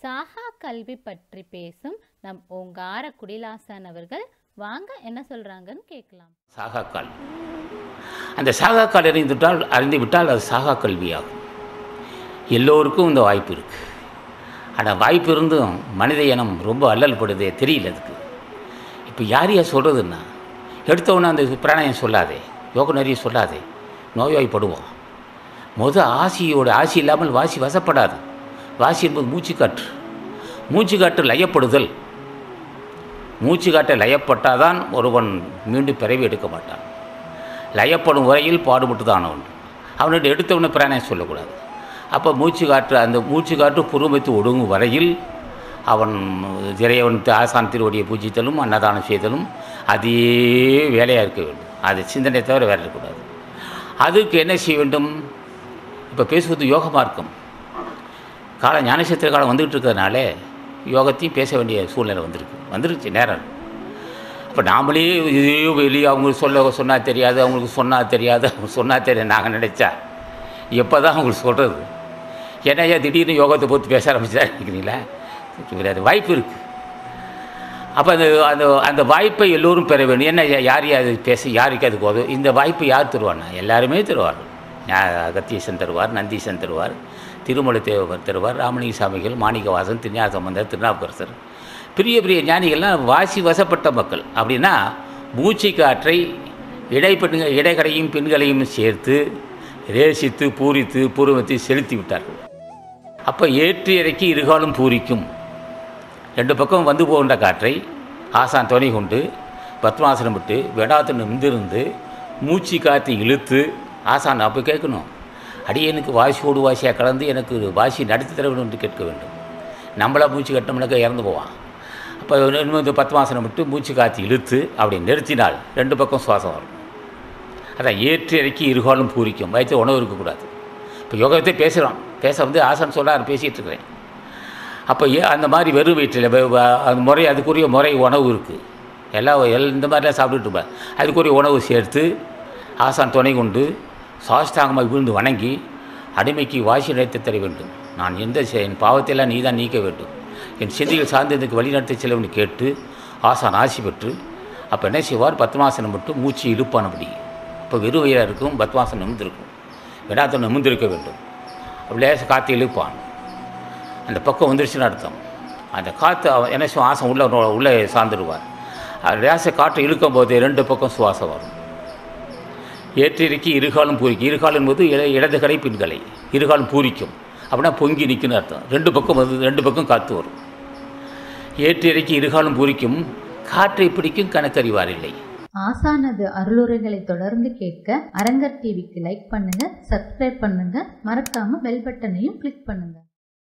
சாகா கல்வி பற்றி பேசும் நம் ஓங்கார குடிலாசன் அவர்கள் வாங்க என்ன சொல்றாங்கன்னு கேட்கலாம் சாகாக்கால் அந்த சாகாக்கால் அறிந்துவிட்டால் அறிந்து விட்டால் அது சாகா கல்வியாகும் எல்லோருக்கும் இந்த வாய்ப்பு இருக்குது ஆனால் வாய்ப்பு இருந்தும் மனித இனம் ரொம்ப அல்லல் படுதே தெரியல அதுக்கு இப்போ யார் யார் சொல்கிறதுன்னா எடுத்தவொன்னே அந்த பிராணாயம் சொல்லாதே யோக நிறைய சொல்லாதே நோய்வாய்ப்படுவோம் முத ஆசியோட ஆசி இல்லாமல் வாசி வசப்படாது வாசி என்பது மூச்சுக்காற்று மூச்சுக்காற்று லயப்படுதல் மூச்சு காட்ட லயப்பட்டாதான் ஒருவன் மீண்டும் பிறவி எடுக்க மாட்டான் லயப்படும் வரையில் பாடுபட்டு தான் அவன் அவனுடைய எடுத்தவனை பிராணம் சொல்லக்கூடாது அப்போ மூச்சு காற்று அந்த மூச்சு காற்று புறமைத்து ஒடுங்கும் வரையில் அவன் இறைவன் ஆசான் திருவடியை பூஜித்தலும் அன்னதானம் செய்தலும் அதே வேலையாக இருக்க வேண்டும் அது சிந்தனை தவிர வேறு இருக்கக்கூடாது அதுக்கு என்ன செய்ய வேண்டும் இப்போ பேசுவது யோக மார்க்கம் கால ஞானசத்திர காலம் வந்துக்கிட்டு இருக்கிறதுனால யோகத்தையும் பேச வேண்டிய சூழ்நிலை வந்திருக்கு வந்துருச்சு நேரம் அப்போ நாமளே இதே வெளியே அவங்களுக்கு சொல்ல சொன்னால் தெரியாது அவங்களுக்கு சொன்னால் தெரியாது அவங்க சொன்னால் தெரியாது நாங்கள் நினச்சா எப்போ தான் அவங்களுக்கு சொல்கிறது ஏன்னா ஏன் திடீர்னு யோகத்தை பொறுத்து பேச ஆரம்பிச்சா நினைக்கிறீங்களா கிடையாது வாய்ப்பு இருக்குது அப்போ அந்த அந்த அந்த வாய்ப்பை எல்லோரும் பெற வேண்டும் என்ன யார் யார் பேச யாருக்கு அதுக்கு உதவும் இந்த வாய்ப்பை யார் தருவார்னா எல்லாருமே தருவார்கள் அகத்தீசன் தருவார் நந்தீசன் தருவார் திருமலை தேவர் தருவார் ராமலிங்க சாமிகள் மாணிக்கவாசன் திருஞான சம்பந்தர் திருநாவுக்கரசர் பெரிய பெரிய ஞானிகள்லாம் வாசி வசப்பட்ட மக்கள் அப்படின்னா மூச்சு காற்றை இடைப்பெண்கள் இடைக்கடையும் பெண்களையும் சேர்த்து ரேசித்து பூரித்து பூர்வத்தை செலுத்தி விட்டார்கள் அப்போ ஏற்றி இறக்கி இருகாலும் பூரிக்கும் ரெண்டு பக்கம் வந்து போகின்ற காற்றை ஆசான் துணை கொண்டு பத்மாசனம் விட்டு வெடாத்து நிமிர்ந்திருந்து மூச்சு காற்றை இழுத்து ஆசான் அப்போ கேட்கணும் அடியனுக்கு வாசியோடு வாசியாக கலந்து எனக்கு வாசி நடத்தி தர வேண்டும் என்று கேட்க வேண்டும் நம்மளா மூச்சு கட்டினோம்னாக்க இறந்து போவான் அப்போ இந்த பத்மாசனம் விட்டு மூச்சு காற்று இழுத்து அப்படி நிறுத்தினால் ரெண்டு பக்கம் சுவாசம் வரும் அதான் ஏற்றி இறக்கி இருகாலும் பூரிக்கும் வயிற்று உணவு இருக்கக்கூடாது இப்போ யோகத்தை பேசுகிறோம் பேச வந்து ஆசான் சொல்லார் பேசிகிட்டு இருக்கிறேன் அப்போ ஏ அந்த மாதிரி வெறும் வயிற்றில் அந்த முறை அதுக்குரிய முறை உணவு இருக்குது எல்லாம் எல் இந்த மாதிரிலாம் சாப்பிட்டுட்டு இருப்பேன் அதுக்குரிய உணவு சேர்த்து ஆசான் துணை கொண்டு சாஸ்தாங்கமாக விழுந்து வணங்கி அடிமைக்கு வாசி நினைத்து தர வேண்டும் நான் எந்த என் பாவத்தையெல்லாம் நீ தான் நீக்க வேண்டும் என் சிந்தைகள் சார்ந்து இதுக்கு வழிநடத்தி செல்லவனு கேட்டு ஆசான் ஆசி பெற்று அப்போ என்ன செய்வார் பத்மாசனம் மட்டும் மூச்சு இழுப்பான் அப்படி இப்போ வெறும் வயிறாக இருக்கும் பத்மாசனம் நிமிந்திருக்கும் விடாத்தம் நிமிந்திருக்க வேண்டும் அப்படியே காற்று இழுப்பான் அந்த பக்கம் வந்துருச்சுன்னு அர்த்தம் அந்த காற்று அவன் என்ன செய்வான் ஆசம் உள்ளே உள்ளே சார்ந்துடுவார் லேச காற்று இழுக்கும் போது ரெண்டு பக்கம் சுவாசம் வரும் ஏற்றிறக்கி இருகாலும் பூரிக்கும் இருகால் என்பது இட இடது கடை பின்கலை இருகாலும் பூரிக்கும் அப்படின்னா பொங்கி நிற்குன்னு அர்த்தம் ரெண்டு பக்கம் வந்து ரெண்டு பக்கம் காற்று வரும் ஏற்றிறக்கி இருகாலும் பூரிக்கும் காற்றை பிடிக்கும் கணக்கறிவார் இல்லை ஆசானது அருளுரைகளை தொடர்ந்து கேட்க அரங்கர் டிவிக்கு லைக் பண்ணுங்க சப்ஸ்கிரைப் பண்ணுங்க மறக்காம பெல் பட்டனையும் கிளிக் பண்ணுங்க